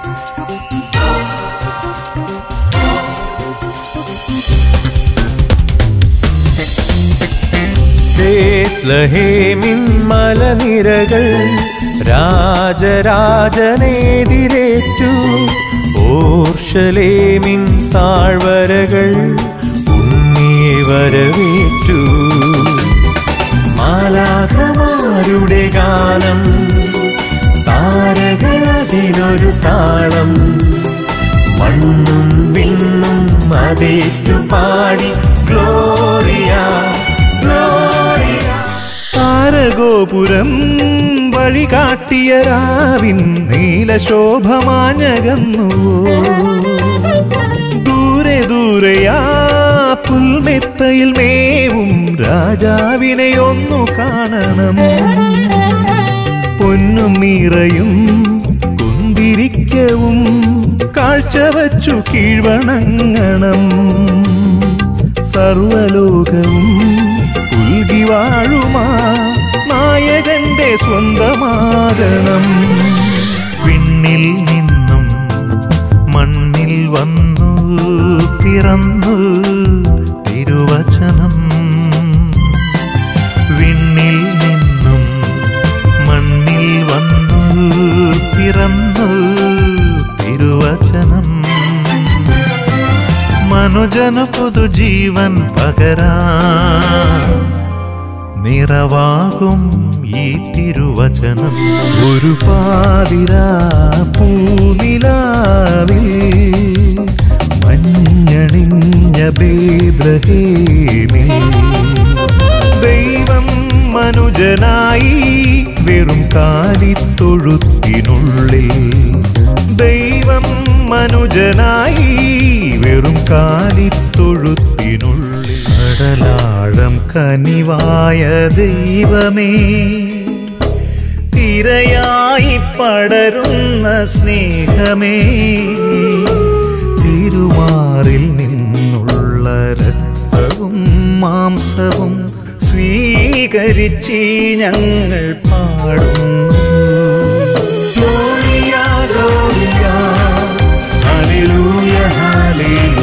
ബേത്ലഹേമിൻ മലനിരകൾ രാജരാജനെതിരേറ്റു ഓർഷലേമിൻ താഴ്വരകൾ ഉണ്ണിയെ വരവേറ്റു മാലാഖമാരുടെ ഗാനം താരകളതിനൊരു താളം മണ്ണും വിണ്ണും അതേറ്റു പാടി ഗ്ലോറിയ ഗ്ലോറിയ താരഗോപുരം വഴികാട്ടിയ രാവിൻ നീലശോഭമാഞ്ഞകന്നു ദൂരെ ദൂരെയാ പുൽമെത്തയിൽ മേവും രാജാവിനെ ഒന്നു കാണണം പൊന്നും മീറയും കുന്തിരിക്കവും കാഴ്ചവച്ചു കീഴ്വണങ്ങണം സർവലോകവും പുൽകി വാഴുമാ നായകന്റെ സ്വന്തമാകണം വിണ്ണിൽ നിന്നും മണ്ണിൽ വന്നു പിറന്നു തിരുവചനം വിണ്ണിൽ നിന്നും മണ്ണിൽ വന്നു പിറന്നു തിരുവചനം മനുജന പുതുജീവൻ പകരാ നിറവാകും ഈ തിരുവചനം ഒരു പാതിരാ പൂനിലാവിൽ മഞ്ഞണിഞ്ഞ ബേദ്രഹേമിൽ ദൈവം മനുജനായി വെറും കാലിത്തൊഴുത്തിനുള്ളിൽ ദൈവം മനുജനായി വെറും കാലിത്തൊഴുത്തിനുള്ളിൽ കടലാഴം കനിവായ ദൈവമേ തിരയായി പടരുന്ന സ്നേഹമേ തിരുമാറിൽ നിന്നുള്ള രക്തവും മാംസവും സ്വീകരിച്ച് ഞങ്ങൾ പാടുന്നു ഗ്ലോറിയ ഗ്ലോറിയ ഹല്ലേലൂയ ഹല്ലേലൂയ